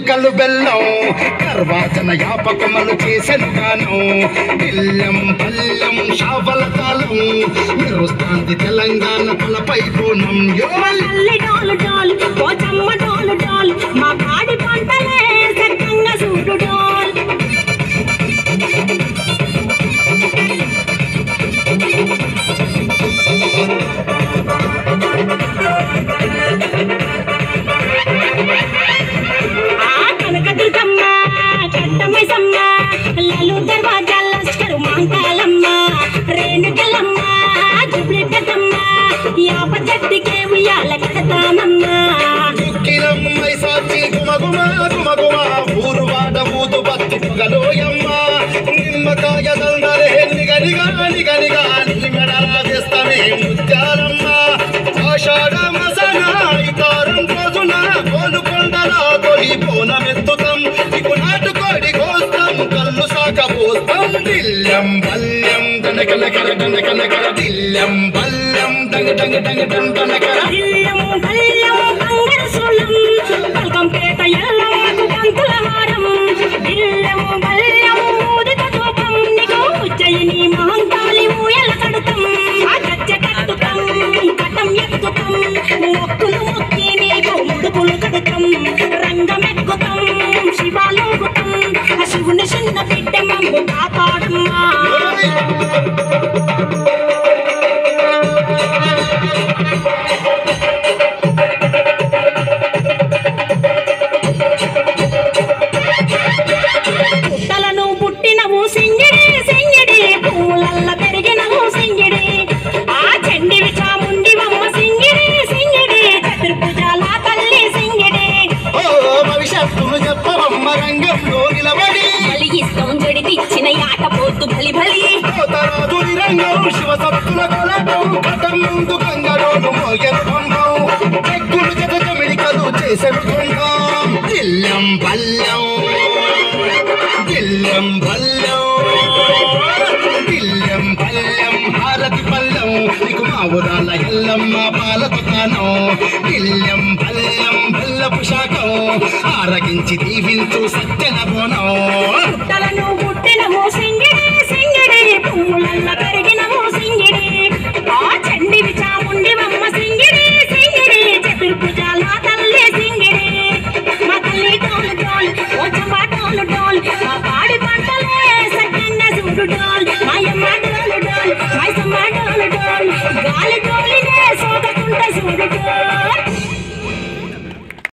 సుక్కలు బెల్లం తర్వాతన యాపకమలు చేసెను గానం బెల్లం పల్లెం షావల తాళం మెరుస్తాంది తెలంగాణ తలపై పూనం యో తల్లి డోలు డోలు ఓ చమ్మ డోలు డోలు మా పాడి పంటలే సక్కంగా చూడు డోల్ ఆ కనకదుర్గమ్మ కట్టమైసమ్మ లలు దర్వాజా లస్కరు మాంకాలమ్మ రేణుకలమ్మ జుబ్లి పెద్దమ్మ యాప చెట్టుకే ఉయ్యాల కడతామమ్మ కిరమ్మై సాచి గుమగుమ గుమగుమ ఊరు వాడ ఊదు బత్తి పొగలోయమ్మ నిమ్మకాయ దండలే నిగనిగా నిగనిగా నిమెడలా వేస్తమే ముత్యాలమ్మ ఆషాఢ మసన ఇతారం రోజున కోలుకొండల తొలి బోనమెత్తుతాం ఇకు నాటుకోడి కోస్తాం కళ్ళు సాక పోస్తాం దిల్లం బల్యం దనకనకర దనకనకర దిల్లం బల్యం డంగ డంగ డంగ డంగ దనకర ఇల్లం బల్లం బంగారు సోళం పల్కంపేట ఎల్లమ్మకు పంతుల హారం ఇల్లం బల్లం ఊదిత ధూపం నీకు ఉజ్జయిని మహంకాళి ఊయల కడుతాం ఆ గజ్జె కట్టుతాం కటం ఎత్తుతాం మొక్కులు మొక్కి నీకు ముడుపులు కడుతాం రంగమెక్కుతాం శివాలోగుతాం ఆ శివుని చిన్న బిడ్డ మమ్ము కాపాడమ్మా పుట్టలను పుట్టినవు సింగిడి సింగిడి పువ్వులల్ల పెరిగినవు సింగిడి ఆ చండివి చాముండివమ్మ సింగిడి సింగిడి చతుర్భుజాల తల్లి సింగిడి ఓ భవిష్యత్తును చెప్పవమ్మ రంగంలో నిలబడి బలిగిస్తాం జడితిచ్చిన ఆట పోతు బలి బలి తరాదుని రంగం శివ సత్తుల కలటం కటం ముందు గంగరోను మోయను పంపం చెక్కులు జత జమిడికలు చేసెను కుంభం దిల్లం బల్లం దిల్లం బల్లం దిల్లం బల్లం హారతి పల్లం నీకు మా ఊరాల ఎల్లమ్మ పాల దుకాణం దిల్లం బల్లం బల్లపు శాఖం ఆరగించి దీవించు సత్యన బోనం